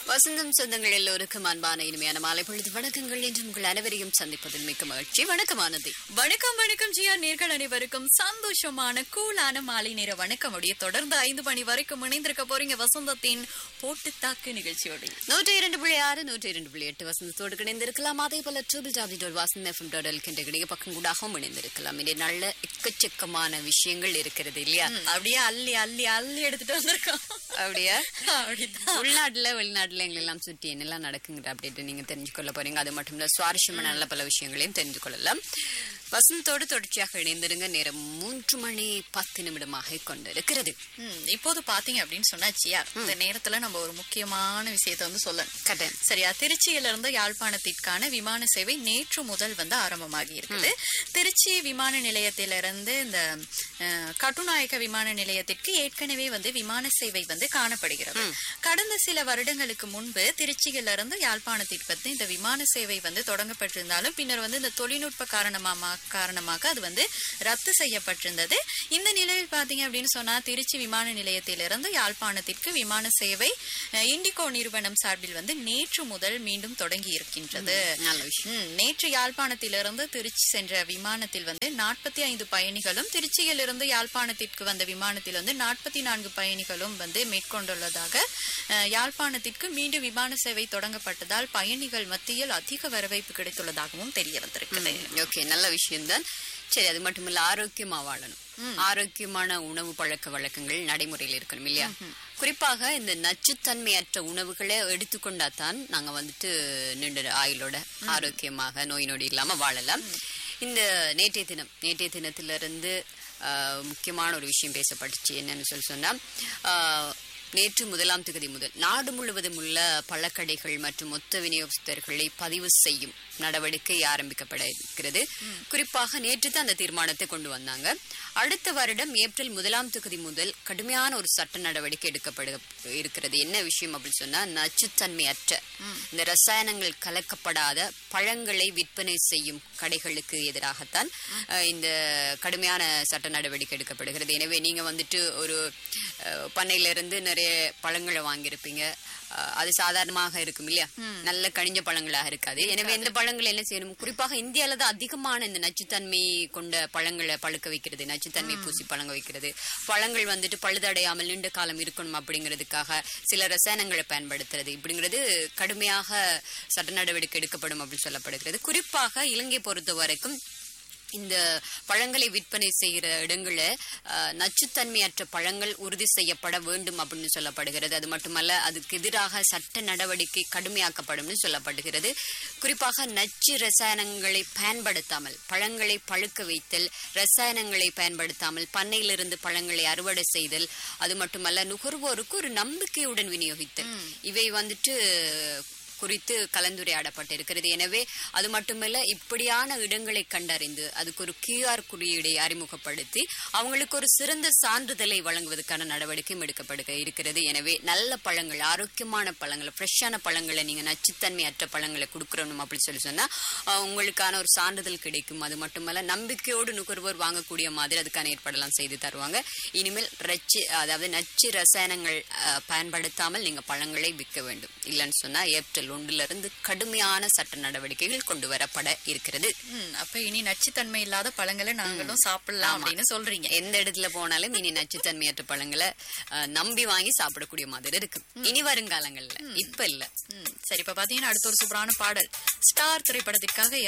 வசந்தம் சொந்தங்கள் எல்லோருக்கும் அன்பான இனிமையான மாலை பொழுது வணக்கங்கள் என்று உங்கள் அனைவரையும் சந்திப்பதில் மிக்க மகிழ்ச்சி வணக்கமானது வணக்கம் வணக்கம் ஜியா நேர்கள் அனைவருக்கும் சந்தோஷமான கூலான மாலை நேர வணக்கம் அப்படியே தொடர்ந்து ஐந்து மணி வரைக்கும் இணைந்திருக்க போறீங்க வசந்தத்தின் போட்டு தாக்கு நிகழ்ச்சியோடு நூற்றி இரண்டு புள்ளி ஆறு நூற்றி இரண்டு புள்ளி எட்டு வசந்தத்தோடு இணைந்திருக்கலாம் அதே போல ட்ரிபிள் ஜாபி டோல் வாசந்த எஃப்எம் டோல் எல்கின்ற கிடைக்க பக்கம் கூடாகவும் இணைந்திருக்கலாம் இங்கே நல்ல எக்கச்சக்கமான விஷயங்கள் இருக்கிறது இல்லையா அப்படியே அள்ளி அள்ளி அள்ளி எடுத்துட்டு வந்திருக்கோம் அப்படியா அப்படிதான் உள்நாட்டுல வெளிநாட்டுல எங்களெல்லாம் சுற்றி என்னெல்லாம் நடக்குங்கிற அப்டேட் நீங்க தெரிஞ்சுக்கொள்ள போறீங்க அது மட்டும் இல்ல சுவாரஸ்யமான நல்ல பல விஷயங்களையும் தெரிஞ்சு கொள்ளலாம் வசந்தத்தோடு தொடர்ச்சியாக இணைந்திருங்க நேரம் மூன்று மணி பத்து நிமிடமாக கொண்டிருக்கிறது ம், இப்போது பாத்தீங்க அப்படின்னு சொன்னா ஜியா இந்த நேரத்துல நம்ம ஒரு முக்கியமான விஷயத்தை வந்து சொல்லணும் கடன் சரியா திருச்சியில இருந்து யாழ்ப்பாணத்திற்கான விமான சேவை நேற்று முதல் வந்து ஆரம்பமாகி இருக்குது திருச்சி விமான நிலையத்திலிருந்து இந்த அஹ், கட்டுநாயக்க விமான நிலையத்திற்கு ஏற்கனவே வந்து விமான சேவை வந்து காணப்படுகிறது கடந்த சில வருடங்களுக்கு முன்பு திருச்சியிலிருந்து யாழ்ப்பாணத்திற்கு வந்து இந்த விமான சேவை வந்து தொடங்கப்பட்டிருந்தாலும் பின்னர் வந்து இந்த தொழில்நுட்ப காரணமாக காரணமாக அது வந்து ரத்து செய்யப்பட்டிருந்தது இந்த நிலையில் பாத்தீங்க அப்படின்னு சொன்னா திருச்சி விமான நிலையத்திலிருந்து யாழ்ப்பாணத்திற்கு விமான சேவை அஹ், இண்டிகோ நிறுவனம் சார்பில் வந்து நேற்று முதல் மீண்டும் தொடங்கி இருக்கின்றது நல்ல விஷயம் ம், நேற்று யாழ்ப்பாணத்திலிருந்து திருச்சி சென்ற விமானத்தில் வந்து நாற்பத்தி ஐந்து பயணிகளும் திருச்சியிலிருந்து யாழ்ப்பாணத்திற்கு வந்த விமானத்தில் வந்து நாற்பத்தி நான்கு பயணிகளும் வந்து மேற்கொண்டுள்ளதாக அஹ், யாழ்ப்பாணத்திற்கு மீண்டும் விமான சேவை தொடங்கப்பட்டதால் பயணிகள் மத்தியில் அதிக வரவேற்பு கிடைத்துள்ளதாகவும் தெரிய வந்திருக்குது ஓகே நல்ல விஷயம்தான் சரி அது மட்டும் இல்ல ஆரோக்கியமா வாழணும் ஆரோக்கியமான உணவு பழக்க வழக்கங்கள் நடைமுறையில் இருக்கணும் இல்லையா குறிப்பாக இந்த நச்சுத்தன்மையற்ற உணவுகளை எடுத்துக்கொண்டா தான் நாங்க வந்துட்டு நீண்ட ஆயுளோட ஆரோக்கியமாக நோய் நொடி இல்லாம வாழலாம் இந்த நேற்றைய தினம் நேற்றைய தினத்திலிருந்து ஆஹ், முக்கியமான ஒரு விஷயம் பேசப்பட்டுச்சு என்னன்னு சொல்லி சொன்னா ஆஹ், நேற்று முதலாம் தேதி முதல் நாடு முழுவதும் உள்ள பழக்கடைகள் மற்றும் மொத்த விநியோகஸ்தர்களை பதிவு செய்யும் நடவடிக்கை ஆரம்பிக்கப்பட இருக்கிறது குறிப்பாக நேற்று தான் அந்த தீர்மானத்தை கொண்டு வந்தாங்க அடுத்த வருடம் ஏப்ரல் முதலாம் தேதி முதல் கடுமையான ஒரு சட்ட நடவடிக்கை எடுக்கப்பட இருக்கிறது என்ன விஷயம் அப்படின்னு சொன்னா நச்சுத்தன்மையற்ற இந்த ரசாயனங்கள் கலக்கப்படாத பழங்களை விற்பனை செய்யும் கடைகளுக்கு எதிராகத்தான் அஹ், இந்த கடுமையான சட்ட நடவடிக்கை எடுக்கப்படுகிறது எனவே நீங்க வந்துட்டு ஒரு அஹ், பண்ணையில இருந்து நிறைய பழங்களை வாங்கியிருப்பீங்க அஹ், அது சாதாரணமாக இருக்கும் இல்லையா நல்ல கனிஞ்ச பழங்களாக இருக்காது எனவே இந்த பழங்கள் என்ன செய்யணும் குறிப்பாக இந்தியால தான் அதிகமான இந்த நச்சுத்தன்மை கொண்ட பழங்களை பழுக்க வைக்கிறது நச்சுத்தன்மை பூசி பழங்க வைக்கிறது பழங்கள் வந்துட்டு பழுதடையாமல் நீண்ட காலம் இருக்கணும் அப்படிங்கிறதுக்காக சில ரசாயனங்களை பயன்படுத்துறது இப்படிங்கிறது கடுமையாக சட்ட நடவடிக்கை எடுக்கப்படும் அப்படின்னு சொல்லப்படுகிறது குறிப்பாக இலங்கை பொறுத்த வரைக்கும் இந்த பழங்களை விற்பனை செய்கிற இடங்கள அஹ், நச்சுத்தன்மையற்ற பழங்கள் உறுதி செய்யப்பட வேண்டும் அப்படின்னு சொல்லப்படுகிறது அது மட்டுமல்ல அதுக்கு எதிராக சட்ட நடவடிக்கை கடுமையாக்கப்படும்னு சொல்லப்படுகிறது குறிப்பாக நச்சு ரசாயனங்களை பயன்படுத்தாமல் பழங்களை பழுக்க வைத்தல் ரசாயனங்களை பயன்படுத்தாமல் பண்ணையிலிருந்து பழங்களை அறுவடை செய்தல் அது மட்டுமல்ல நுகர்வோருக்கு ஒரு நம்பிக்கையுடன் விநியோகித்தல் இவை வந்துட்டு குறித்து கலந்துரையாடப்பட்டிருக்கிறது எனவே அது மட்டுமல்ல இப்படியான இடங்களை கண்டறிந்து அதுக்கு ஒரு கியூஆர் குறியீடை அறிமுகப்படுத்தி அவங்களுக்கு ஒரு சிறந்த சான்றிதழை வழங்குவதற்கான நடவடிக்கையும் எடுக்கப்பட இருக்கிறது எனவே நல்ல பழங்கள் ஆரோக்கியமான பழங்களை ஃப்ரெஷ்ஷான பழங்களை நீங்க நச்சுத்தன்மையற்ற பழங்களை கொடுக்கணும் அப்படி சொல்லி சொன்னா அஹ், உங்களுக்கான ஒரு சான்றிதழ் கிடைக்கும் அது மட்டுமல்ல நம்பிக்கையோடு நுகர்வோர் வாங்கக்கூடிய மாதிரி அதுக்கான ஏற்பாடெல்லாம் செய்து தருவாங்க இனிமேல் ரச்சு அதாவது நச்சு ரசாயனங்கள் அஹ், பயன்படுத்தாமல் நீங்க பழங்களை விற்க வேண்டும் இல்லைன்னு சொன்னா ஏப்ரல் ஒன்றுல இருந்து கடுமையான சட்ட நடவடிக்கைகள் கொண்டு வரப்பட இருக்கிறது ம், அப்ப இனி நச்சுத்தன்மை இல்லாத பழங்களை நாங்களும் சாப்பிடலாம் அப்படின்னு சொல்றீங்க எந்த இடத்துல போனாலும் இனி நச்சுத்தன்மையற்ற பழங்களை அஹ், நம்பி வாங்கி சாப்பிடக்கூடிய மாதிரி இருக்கு இனி வருங்காலங்கள்ல இப்ப இல்ல ம், சரி இப்ப பாத்தீங்கன்னா அடுத்த ஒரு சூப்பரான பாடல் ஸ்டார் திரைப்படத்திற்காக